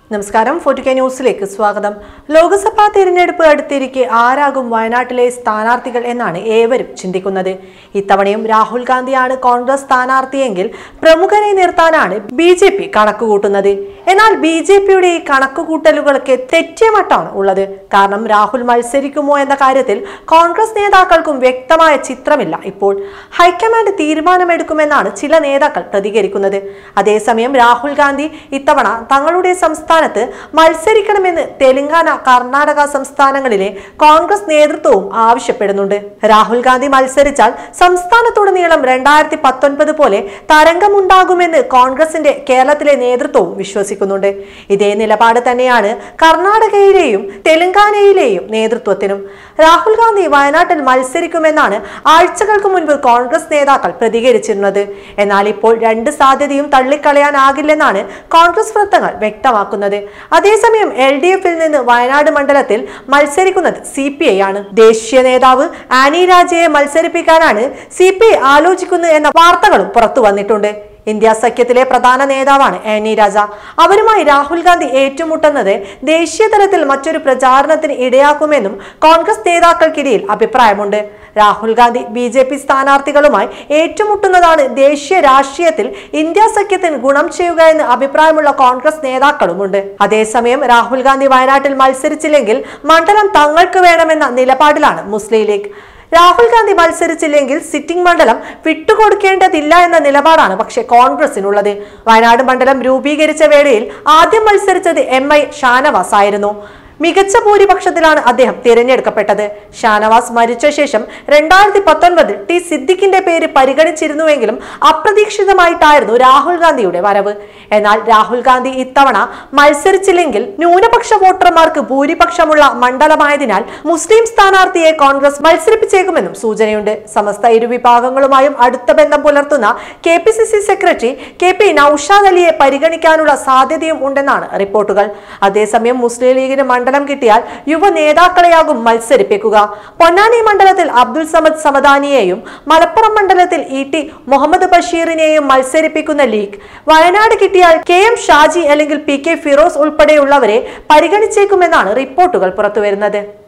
നമസ്കാരം forty K ന്യൂസിലേക്ക് സ്വാഗതം ലോക്സഭാ തിരഞ്ഞെടുപ്പ് അടുത്തിരിക്കെ ആരാകും വയനാട്ടിലെ സ്ഥാനാർത്ഥികൾ എന്നാണ് ഏവരും ചിന്തിക്കുന്നത് ഇത്തവണയും രാഹുൽ ഗാന്ധിയാണ് കോൺഗ്രസ് സ്ഥാനാർത്ഥിയെങ്കിൽ പ്രമുഖരെ നിർത്താനാണ് ബി ജെ പി കണക്കുകൂട്ടുന്നത് എന്നാൽ ബി ജെ പിയുടെ ഈ കണക്കുകൂട്ടലുകൾക്ക് തെറ്റിയ മട്ടാണ് ഉള്ളത് കാരണം രാഹുൽ മത്സരിക്കുമോ എന്ന കാര്യത്തിൽ കോൺഗ്രസ് നേതാക്കൾക്കും വ്യക്തമായ ചിത്രമില്ല ഇപ്പോൾ ഹൈക്കമാൻഡ് തീരുമാനമെടുക്കുമെന്നാണ് ചില നേതാക്കൾ പ്രതികരിക്കുന്നത് അതേസമയം രാഹുൽ ഗാന്ധി ഇത്തവണ തങ്ങളുടെ സംസ്ഥാനത്ത് മത്സരിക്കണമെന്ന് തെലങ്കാന കർണാടക സംസ്ഥാനങ്ങളിലെ കോൺഗ്രസ് നേതൃത്വവും ആവശ്യപ്പെടുന്നുണ്ട് രാഹുൽ ഗാന്ധി മത്സരിച്ചാൽ സംസ്ഥാനത്തുടനീളം രണ്ടായിരത്തി പത്തൊൻപത് പോലെ തരംഗമുണ്ടാകുമെന്ന് കോൺഗ്രസിന്റെ കേരളത്തിലെ നേതൃത്വവും വിശ്വസിക്കുന്നുണ്ട് ഇതേ നിലപാട് തന്നെയാണ് കർണാടകയിലെയും തെലങ്കാനയിലെയും നേതൃത്വത്തിനും രാഹുൽ ഗാന്ധി വയനാട്ടിൽ മത്സരിക്കുമെന്നാണ് ആഴ്ചകൾക്ക് മുൻപ് കോൺഗ്രസ് നേതാക്കൾ പ്രതികരിച്ചിരുന്നത് എന്നാൽ ഇപ്പോൾ രണ്ട് സാധ്യതയും തള്ളിക്കളയാനാകില്ലെന്നാണ് കോൺഗ്രസ് വൃത്തങ്ങൾ വ്യക്തമാക്കുന്നത് അതേസമയം എൽ ഡി എഫിൽ നിന്ന് വയനാട് മണ്ഡലത്തിൽ മത്സരിക്കുന്നത് സി പി ഐ ആണ് ദേശീയ നേതാവ് ആനി രാജയെ മത്സരിപ്പിക്കാനാണ് സി പി ഐ ആലോചിക്കുന്നത് എന്ന വാർത്തകളും പുറത്തു വന്നിട്ടുണ്ട് ഇന്ത്യ സഖ്യത്തിലെ പ്രധാന നേതാവാണ് ആനി രാജ അവരുമായി രാഹുൽ ഗാന്ധി ഏറ്റുമുട്ടുന്നത് ദേശീയ തലത്തിൽ മറ്റൊരു പ്രചാരണത്തിന് ഇടയാക്കുമെന്നും കോൺഗ്രസ് നേതാക്കൾക്കിടയിൽ അഭിപ്രായമുണ്ട് Rahul Gandhi B J P സ്ഥാനാർത്ഥികളുമായി ഏറ്റുമുട്ടുന്നതാണ് ദേശീയ രാഷ്ട്രീയത്തിൽ ഇന്ത്യ സഖ്യത്തിന് ഗുണം ചെയ്യുക എന്ന് അഭിപ്രായമുള്ള കോൺഗ്രസ് നേതാക്കളുമുണ്ട് അതേസമയം രാഹുൽ ഗാന്ധി വയനാട്ടിൽ മത്സരിച്ചില്ലെങ്കിൽ മണ്ഡലം തങ്ങൾക്ക് വേണമെന്ന നിലപാടിലാണ് മുസ്ലിം ലീഗ് രാഹുൽ ഗാന്ധി മത്സരിച്ചില്ലെങ്കിൽ സിറ്റിംഗ് മണ്ഡലം വിട്ടുകൊടുക്കേണ്ടതില്ല എന്ന നിലപാടാണ് പക്ഷേ കോൺഗ്രസിനുള്ളത് വയനാട് മണ്ഡലം രൂപീകരിച്ച വേളയിൽ ആദ്യം മത്സരിച്ചത് എം ഐ ഷാനവാസ് ആയിരുന്നു മികച്ച ഭൂരിപക്ഷത്തിലാണ് അദ്ദേഹം തിരഞ്ഞെടുക്കപ്പെട്ടത് ഷാനവാസ് മരിച്ച ശേഷം രണ്ടായിരത്തി പത്തൊൻപതിൽ ടി സിദ്ദിഖിന്റെ പേര് പരിഗണിച്ചിരുന്നുവെങ്കിലും അപ്രതീക്ഷിതമായിട്ടായിരുന്നു രാഹുൽ ഗാന്ധിയുടെ വരവ് എന്നാൽ രാഹുൽ ഗാന്ധി ഇത്തവണ മത്സരിച്ചില്ലെങ്കിൽ ന്യൂനപക്ഷ വോട്ടർമാർക്ക് ഭൂരിപക്ഷമുള്ള മണ്ഡലമായതിനാൽ മുസ്ലിം സ്ഥാനാർത്ഥിയെ കോൺഗ്രസ് മത്സരിപ്പിച്ചേക്കുമെന്നും സൂചനയുണ്ട് സമസ്ത ഇരുവിഭാഗങ്ങളുമായും അടുത്ത ബന്ധം പുലർത്തുന്ന K P C C secretary K P Naushad അലിയെ പരിഗണിക്കാനുള്ള സാധ്യതയും ഉണ്ടെന്നാണ് റിപ്പോർട്ടുകൾ അതേസമയം മുസ്ലിം ലീഗിന് മണ്ഡലം കിട്ടിയാൽ യുവ നേതാക്കളെയാകും മത്സരിപ്പിക്കുക പൊന്നാനി മണ്ഡലത്തിൽ അബ്ദുൽ സമദ് സമദാനിയെയും മലപ്പുറം മണ്ഡലത്തിൽ ഇ ടി മുഹമ്മദ് ബഷീറിനെയും മത്സരിപ്പിക്കുന്ന ലീഗ് വയനാട് കിട്ടിയാൽ കെ എം ഷാജി അല്ലെങ്കിൽ പി കെ ഫിറോസ് ഉൾപ്പെടെയുള്ളവരെ പരിഗണിച്ചേക്കുമെന്നാണ് റിപ്പോർട്ടുകൾ പുറത്തുവരുന്നത്